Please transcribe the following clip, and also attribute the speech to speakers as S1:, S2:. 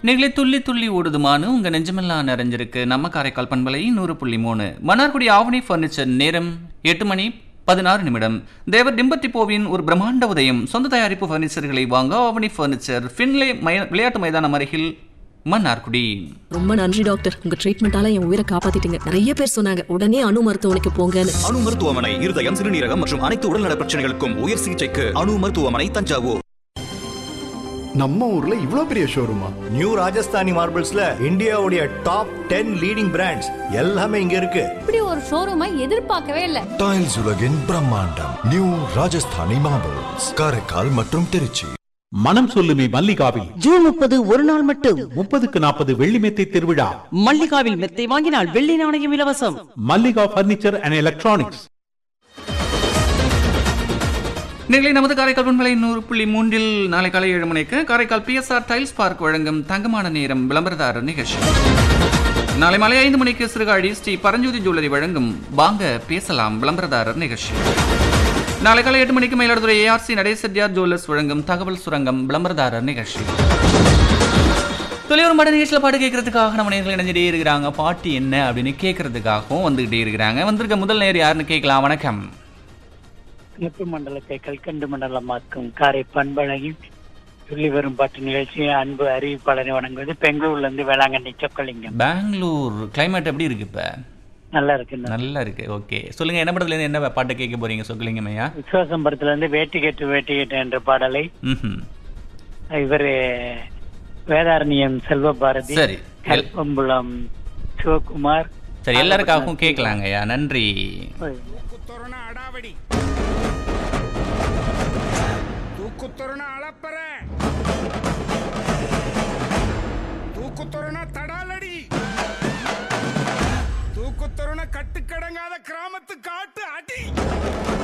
S1: நீங்களே துள்ளி துள்ளி ஓடுதுமானு உங்க நெஞ்சமெல்லாம் நிறைஞ்சிருக்கு நம்ம காரைக்கால் பண்பலை நூறு புள்ளி மூணு மன்னார்குடி ஆவணி ஃபர்னிச்சர் நேரம் எட்டு மணி பதினாறு நிமிடம் தேவர் டிம்பட்டிப்போவின் ஒரு பிரம்மாண்ட உதயம் சொந்த தயாரிப்பு ஃபர்னிச்சர்களை வாங்க ஆவணி ஃபர்னிச்சர் ஃபின்லே மய- விளையாட்டு மைதானம் அருகில் மன்னார்குடி
S2: ரொம்ப நன்றி டாக்டர் உங்க ட்ரீட்மெண்டால என் உயிரை காப்பாத்திட்டீங்க நிறைய பேர் சொன்னாங்க உடனே அணு மருத்துவமனைக்கு போங்கன்னு
S3: அணு மருத்துவமனை இருதயம் சிறுநீரகம் மற்றும் அனைத்து உடல்நல பிரச்சனைகளுக்கும் உயர் சிகிச்சைக்கு அணு மருத்துவமனை தஞ்சாவூர்
S4: நம்ம ஊர்ல இவ்ளோ பெரிய ஷோரூமா
S5: நியூ ராஜஸ்தானி மார்பிள்ஸ்ல இந்தியாவுடைய டாப் டென் லீடிங் பிராண்ட்ஸ் எல்லாமே இங்க இருக்கு
S6: இப்படி ஒரு ஷோரூமை எதிர்பார்க்கவே இல்லை
S7: டைல்ஸ் உலகின் பிரம்மாண்டம் நியூ ராஜஸ்தானி மார்பிள்ஸ் காரைக்கால் மற்றும் திருச்சி
S8: மனம் சொல்லுமே மல்லிகாவில்
S9: ஜூன் முப்பது ஒரு நாள் மட்டும்
S8: முப்பதுக்கு நாற்பது வெள்ளி மெத்தை திருவிழா
S9: மல்லிகாவில் மெத்தை வாங்கினால் வெள்ளி நாணயம் இலவசம்
S8: மல்லிகா பர்னிச்சர் அண்ட் எலக்ட்ரானிக்ஸ்
S1: நீங்களே நமது காரைக்கால் பண்பலை நூறு புள்ளி மூன்றில் நாளை காலை ஏழு மணிக்கு காரைக்கால் பிஎஸ்ஆர் டைல்ஸ் பார்க் வழங்கும் தங்கமான நேரம் விளம்பரதாரர் நிகழ்ச்சி நாளை மாலை ஐந்து மணிக்கு சிறுகாழி ஸ்ரீ பரஞ்சோதி ஜுவல்லரி வழங்கும் வாங்க பேசலாம் விளம்பரதாரர் நிகழ்ச்சி நாளை காலை எட்டு மணிக்கு மயிலாடுதுறை ஏஆர்சி நடேசெட்டியார் ஜுவல்லர்ஸ் வழங்கும் தகவல் சுரங்கம் விளம்பரதாரர் நிகழ்ச்சி தொலைவர் மட நிகழ்ச்சியில் பாட்டு கேட்கறதுக்காக நம்ம நேர்கள் இணைஞ்சிட்டே இருக்கிறாங்க பாட்டு என்ன அப்படின்னு கேட்கறதுக்காகவும் வந்துகிட்டே இருக்கிறாங்க வந்திருக்க முதல் நேர் யாருன்னு கேட்கலாம் வணக்கம்
S10: முத்து மண்டலத்தை கல்கண்டு மண்டலமாக்கும் காரை பண்பழகின் சொல்லி வரும் பாட்டு நிகழ்ச்சி அன்பு அறிவிப்பாளரை வணங்குவது பெங்களூர்ல இருந்து வேளாங்கண்ணி சொக்கலிங்கம்
S1: பெங்களூர் கிளைமேட் எப்படி இருக்கு இப்ப
S10: நல்லா இருக்கு
S1: நல்லா இருக்கு ஓகே சொல்லுங்க என்ன படத்துல இருந்து என்ன பாட்டு கேட்க போறீங்க சொல்லுங்கம்மையா
S10: விசுவாசம் படத்துல இருந்து வேட்டி கேட்டு வேட்டி கேட்டு என்ற பாடலை
S1: ம்ஹும்.
S10: இவர் வேதாரண்யம் செல்வ பாரதி
S1: சரி.
S10: கல்பம்புலம் சிவகுமார்
S1: சரி எல்லாருக்காகவும் கேட்கலாங்கய்யா நன்றி
S11: அடாவடி தூக்குத்தொருண அளப்பற தூக்குத்தொருண தடாலடி தூக்குத்தொருண கட்டுக்கடங்காத கிராமத்து காடு